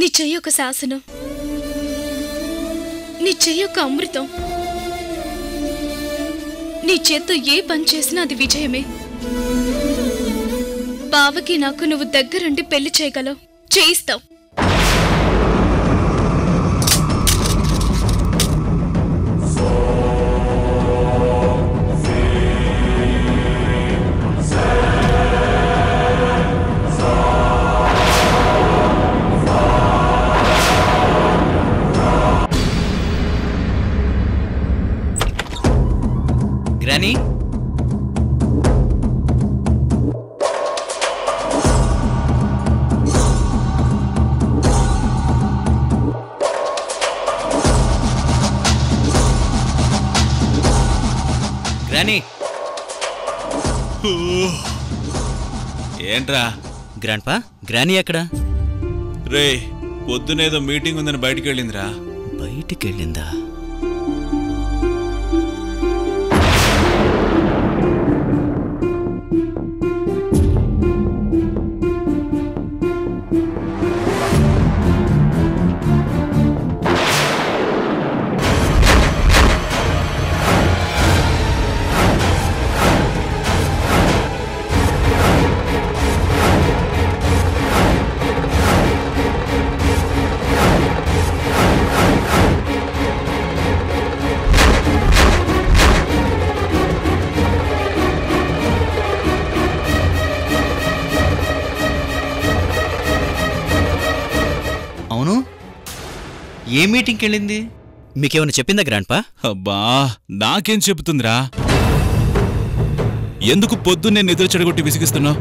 చెయ్యి ఒక శాసనం నీ చెయ్యి ఒక అమృతం నీ చేత్తో ఏ పని చేసినా అది విజయమే బావకి నాకు నువ్వు దగ్గరుండి పెళ్లి చేయగలవు చేయిస్తావు గ్రానీ గ్రానీ ఏంట్రా గ్రాండ్ పా గ్రానీ ఎక్కడ రే పొద్దునేదో మీటింగ్ ఉందని బయటికి వెళ్ళిందిరా బయటికి వెళ్ళిందా అవును ఏ మీటింగ్కి వెళ్ళింది మీకేమైనా చెప్పిందా గ్రాండ్ పా అబ్బా నాకేం చెబుతుందిరా ఎందుకు పొద్దున్నే నిద్ర చెడగొట్టి విసిగిస్తున్నావు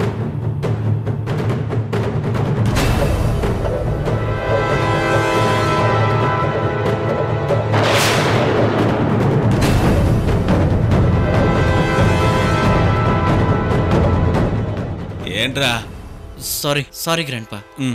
ఏంట్రా సారీ సారీ గ్రాండ్ పా ఉమ్.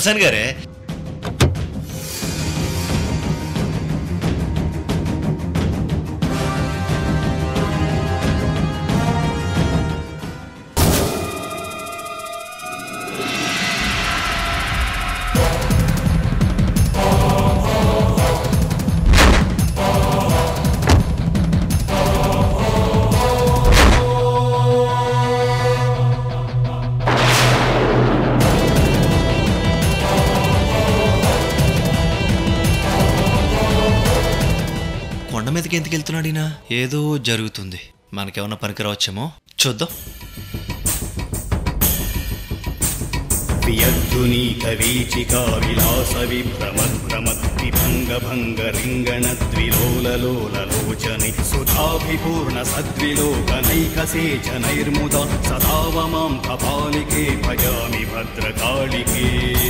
చలసాని గారే కొండ మీదకి ఎందుకు వెళ్తున్నాడు ఈయన ఏదో జరుగుతుంది మనకేమన్నా పనికి చూద్దాం వియద్ధునీకవీచికా విలాస విభ్రమద్భ్రమద్విభంగ భంగ రింగణ ద్విలోలలోలలోచని సుధాభిపూర్ణ సద్విలోకనైకసేచనైర్ముద సదావమాం కపాలికే భజామి భద్రకాళికే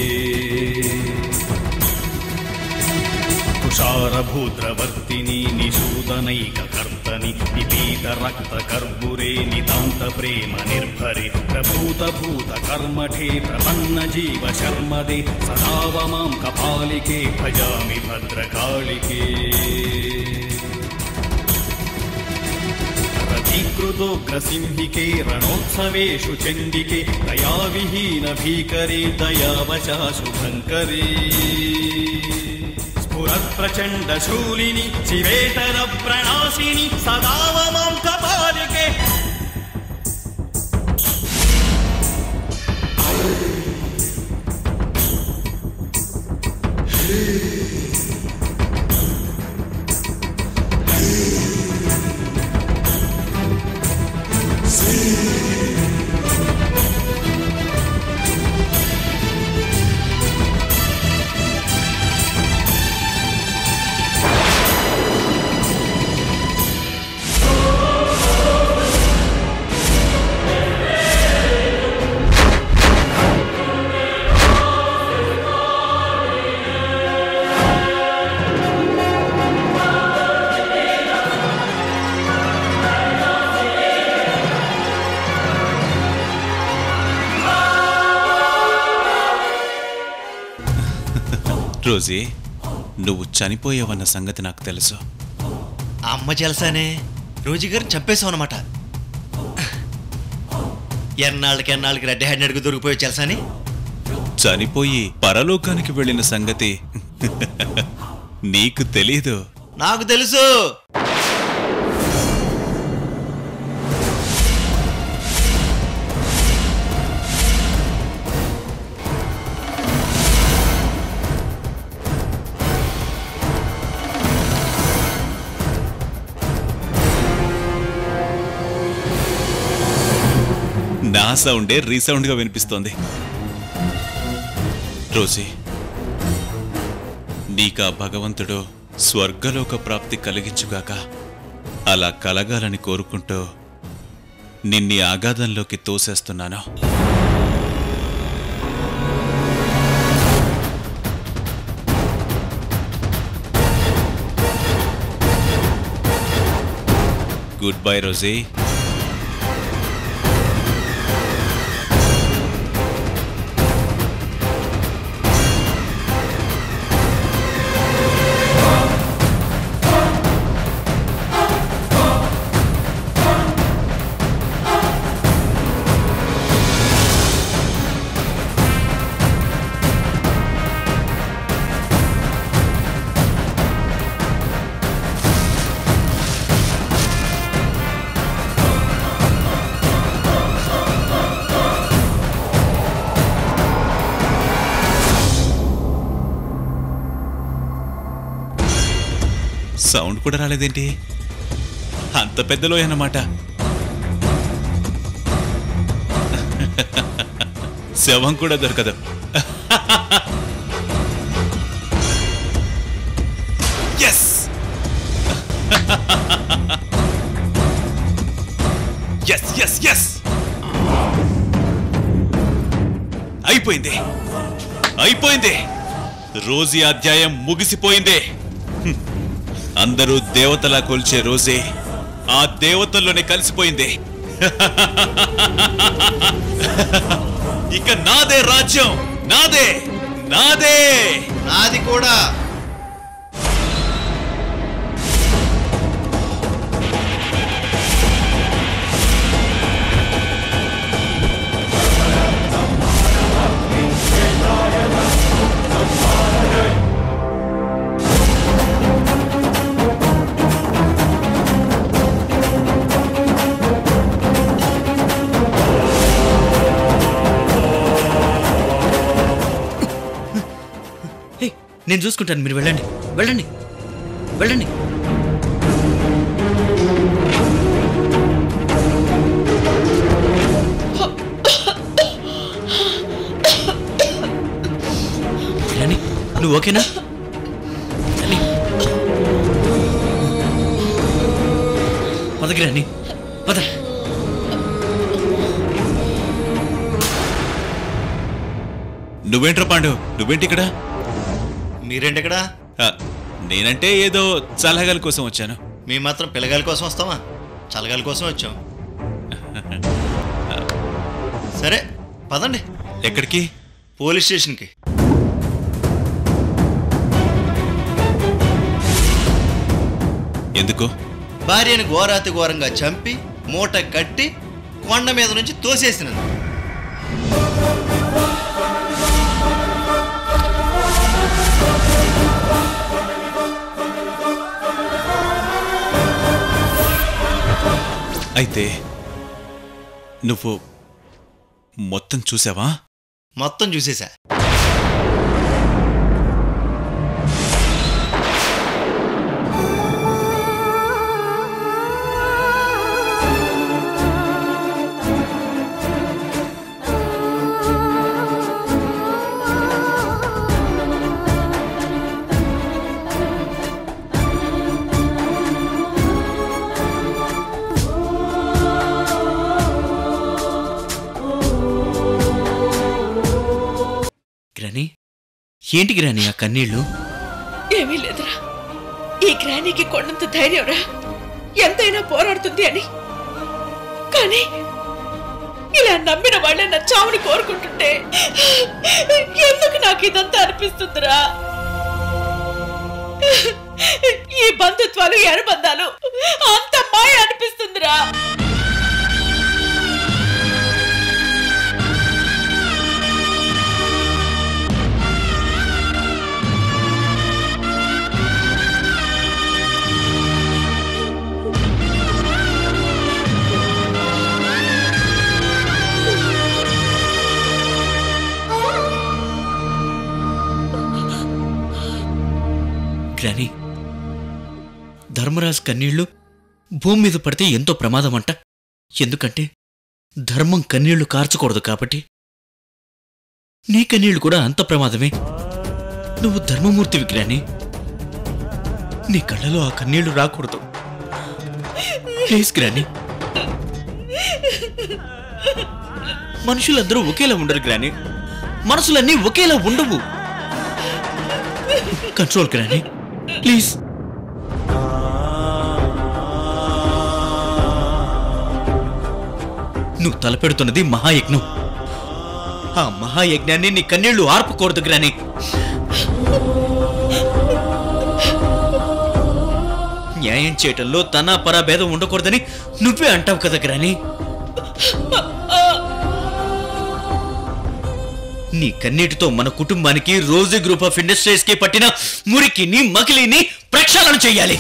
తుషారభూద్రవర్తిని నిషూదనైకకర్తని నిపీత రక్త కర్బురే నితాంత ప్రేమ నిర్భరే ప్రభూత భూత కర్మఠే ప్రపన్న జీవ శర్మదే సదావమాం కపాలికే భజామి భద్రకాళికే రథీకృతోగ్రసింహికే రణోత్సవేషు చండికే దయావిహీన భీకరే దయావచా శుభంకరే స్ఫురత్ప్రచండ శూలిని శివేతర ప్రణాశిని సదావమాం కపాలికే రోజీ నువ్వు చనిపోయావన్న సంగతి నాకు తెలుసు ఆ అమ్మ చలసానే రోజు గారిని చంపేశాం అనమాట ఎన్నాళ్ళకి ఎన్నాళ్ళకి రెడ్డి హ్యాండ్ అడుగు దొరికిపోయి చలసాని చనిపోయి పరలోకానికి వెళ్ళిన సంగతి నీకు తెలీదు నాకు తెలుసు నా సౌండే రీసౌండ్గా వినిపిస్తోంది రోజీ నీకా భగవంతుడు స్వర్గలోక ప్రాప్తి కలిగించుగాక అలా కలగాలని కోరుకుంటూ నిన్ని ఆగాధంలోకి తోసేస్తున్నాను గుడ్ బై రోజీ సౌండ్ కూడా రాలేదేంటి అంత పెద్దలో అన్నమాట శవం కూడా దొరకదు ఎస్ ఎస్ ఎస్ ఎస్ అయిపోయింది అయిపోయింది రోజీ అధ్యాయం ముగిసిపోయింది హ్మ్. అందరూ దేవతలా కొలిచే రోజే ఆ దేవతల్లోనే కలిసిపోయింది ఇక నాదే రాజ్యం నాదే నాదే నాది కూడా హే, నేను చూసుకుంటాను మీరు వెళ్ళండి వెళ్ళండి వెళ్ళండి రాణి నువ్వు ఓకేనా రాణి పదకి రాణి పద నువ్వేంట్రా పాండు నువ్వేంటి ఇక్కడ మీరేంటి ఇక్కడ ఆ, నేనంటే ఏదో సలహాల కోసం వచ్చాను మేము మాత్రం పిల్లగాల కోసం వస్తామా చల్లగాల కోసం వచ్చాం సరే పదండి ఎక్కడికి పోలీస్ స్టేషన్కి ఎందుకు భార్యను ఘోరాతి ఘోరంగా చంపి మూట కట్టి కొండ మీద నుంచి తోసేసినది అయితే నువ్వు మొత్తం చూసావా మొత్తం చూసేశా గ్రాని ఏంటి గ్రాని ఆ కన్నీళ్ళు ఏమీ లేదురా ఈ గ్రానీకి కొండంత ధైర్యంరా ఎంతైనా పోరాడుతుంది అని కానీ ఇలా నమ్మిన వాళ్ళే నా చావుని కోరుకుంటుంటే ఎందుకు నాకు ఇదంతా అనిపిస్తుందిరా ఈ బంధుత్వాలు ఈ అనుబంధాలు అంత మాయ అనిపిస్తుందిరా గ్రాని ధర్మరాజు కన్నీళ్లు భూమి మీద పడితే ఎంతో ప్రమాదం అంట ఎందుకంటే ధర్మం కన్నీళ్లు కార్చకూడదు కాబట్టి నీ కన్నీళ్లు కూడా అంత ప్రమాదమే నువ్వు ధర్మమూర్తివి గ్రాని నీ కళ్ళలో ఆ కన్నీళ్లు రాకూడదు ప్లీజ్ గ్రాని మనుషులందరూ ఒకేలా ఉండరు గ్రాని మనసులన్నీ ఒకేలా ఉండవు కంట్రోల్ గ్రాని ప్లీజ్ నువ్వు తలపెడుతున్నది మహాయజ్ఞం ఆ మహాయజ్ఞాన్ని నీ కన్నీళ్లు ఆర్పకూడదు గ్రాని న్యాయం చేయటంలో తన పరా భేదం ఉండకూడదని నువ్వే అంటావు కదా గ్రాని నీ కన్నీటితో మన కుటుంబానికి రోజు గ్రూప్ ఆఫ్ ఇండస్ట్రీస్ కి పట్టిన మురికిని మకిలిని ప్రక్షాళన చెయ్యాలి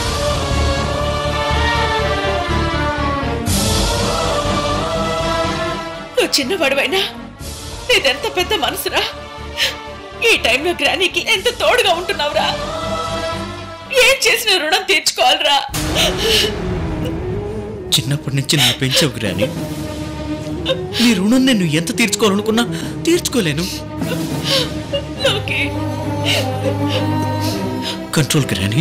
నువ్వు చిన్నవాడువైనా నీదెంత పెద్ద మనసురా ఈ టైంలో గ్రానీకి ఎంత తోడుగా ఉంటున్నావురా ఏం చేసిన రుణం తీర్చుకోవాలిరా చిన్నప్పటి నుంచి నన్ను పెంచావు గ్రాని నీ రుణం నేను ఎంత తీర్చుకోవాలనుకున్నా తీర్చుకోలేను లోకి కంట్రోల్ గ్రాని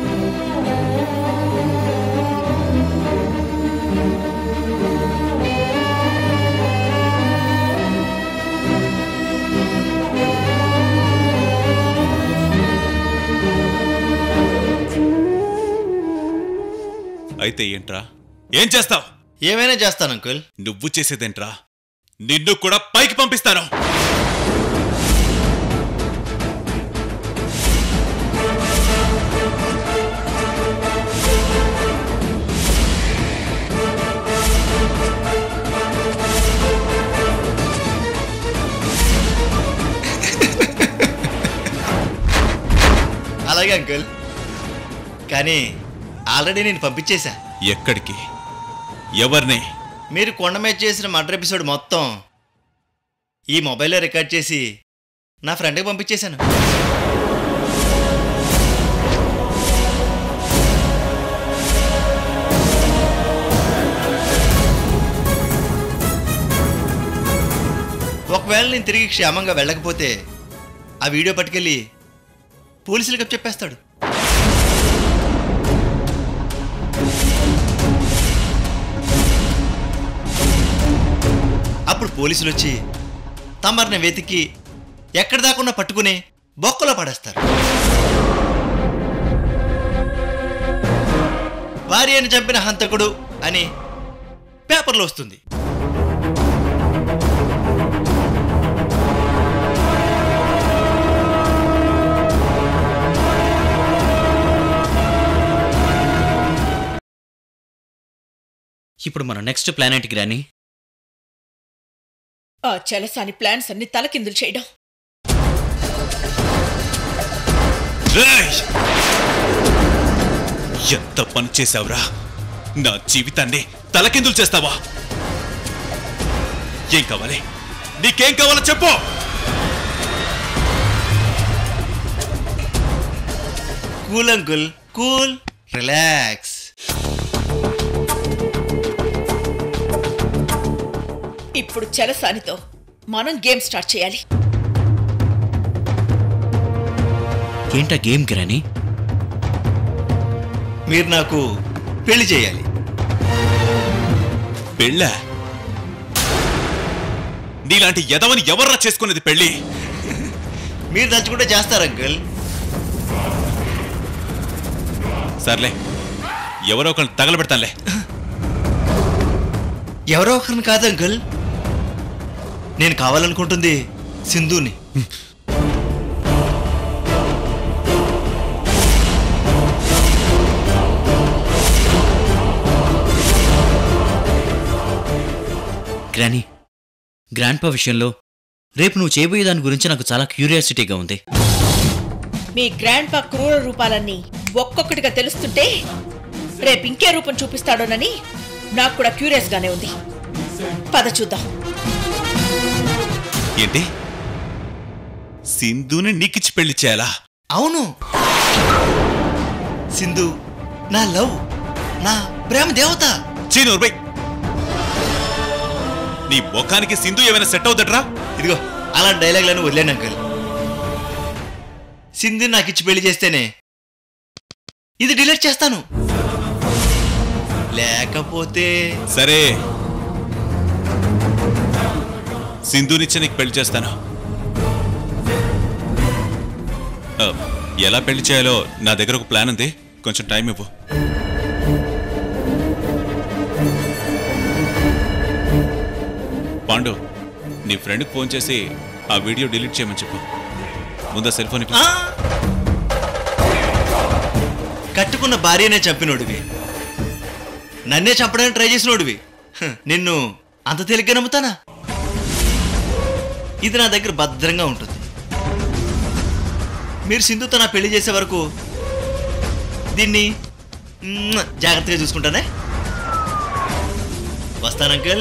అయితే ఏంట్రా ఏం చేస్తావు ఏమైనా చేస్తాను అంకుల్ నువ్వు చేసేదేంట్రా నిన్ను కూడా పైకి పంపిస్తాను అంకుల్ కానీ ఆల్రెడీ నేను పంపించేశా ఎక్కడికి ఎవరిని మీరు కొండ మీద చేసిన మర్డర్ ఎపిసోడ్ మొత్తం ఈ మొబైల్లో రికార్డ్ చేసి నా ఫ్రెండ్కి పంపించేశాను ఒకవేళ నేను తిరిగి క్షేమంగా వెళ్ళకపోతే ఆ వీడియో పట్టుకెళ్ళి పోలీసులకు చెప్పేస్తాడు అప్పుడు పోలీసులు వచ్చి తమరిని వెతికి ఎక్కడి దాకుండా పట్టుకుని బొక్కలో పడేస్తారు భార్యను చంపిన హంతకుడు అని పేపర్లో వస్తుంది ఇప్పుడు మన నెక్స్ట్ ప్లాన్ ఏంటి గ్రాని ఆ చలసాని ప్లాన్స్ అన్ని తలకిందులు చేయడం రేయ్! ఎంత పని చేశావురా నా జీవితాన్ని తలకిందులు చేస్తావా ఏం కావాలి నీకేం కావాలో చెప్పు కూల్ అంకుల్ కూల్ రిలాక్స్ ఇప్పుడు చలసానితో మనం గేమ్ స్టార్ట్ చేయాలి ఏంటా గేమ్ గ్రాని మీరు నాకు పెళ్లి చేయాలి పెళ్ళా నీలాంటి ఎదవని ఎవర్రా చేసుకునేది పెళ్ళి మీరు తలుచుకుంటే చేస్తారు అంకుల్ సర్లే ఎవరో ఒకరిని తగలబెడతానులే ఎవరో ఒకరిని కాదు అంకుల్ నేను కావాలనుకుంటుంది సింధుని గ్రాని గ్రాండ్పా విషయంలో రేపు నువ్వు చేయబోయే దాని గురించి నాకు చాలా క్యూరియాసిటీగా ఉంది మీ గ్రాండ్ పా క్రూర రూపాలన్నీ ఒక్కొక్కటిగా తెలుస్తుంటే రేపు ఇంకే రూపం చూపిస్తాడోనని నాకు కూడా క్యూరియస్ గానే ఉంది పద చూద్దాం ఏంటి సింధుని నీకిచ్చి పెళ్లి చేయాలా అవును సింధు నా లవ్ నా ప్రేమ దేవత చీనూర్బై నీ ముఖానికి సింధు ఏమైనా సెట్ అవుద్దట్రా ఇదిగో అలా డైలాగ్లను వదిలేను అంకుల్ సింధు నాకు ఇచ్చి పెళ్లి చేస్తేనే ఇది డిలీట్ చేస్తాను లేకపోతే సరే సింధునిచ్చి నీకు పెళ్లి చేస్తాను ఆ, ఎలా పెళ్లి చేయాలో నా దగ్గర ఒక ప్లాన్ ఉంది కొంచెం టైం ఇవ్వు పాండు నీ ఫ్రెండ్కి ఫోన్ చేసి ఆ వీడియో డిలీట్ చేయమని చెప్పు ముందు సెల్ ఫోన్ ఆ! కట్టుకున్న భార్యనే చంపినోడివి నన్నే చంపడానికి ట్రై చేసినోడివి హ, నిన్ను అంత తేలిగ్గా నమ్ముతానా ఇది నా దగ్గర భద్రంగా ఉంటుంది మీరు సింధుతో నా పెళ్లి చేసే వరకు దీన్ని మ్మ్, జాగ్రత్తగా చూసుకుంటానే వస్తాను అంకుల్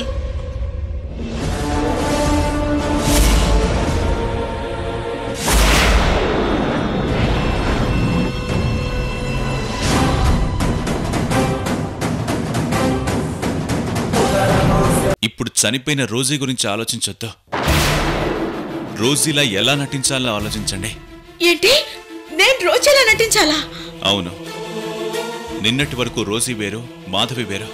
ఇప్పుడు చనిపోయిన రోజీ గురించి ఆలోచించొద్దు రోజీలా ఎలా నటించాలో ఆలోచించండి ఏంటి నేను రోజేలా నటించాలా అవును నిన్నటి వరకు రోజీ వేరు మాధవి వేరు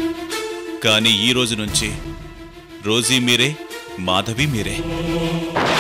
కానీ ఈ రోజు నుంచి రోజీ మీరే మాధవి మీరే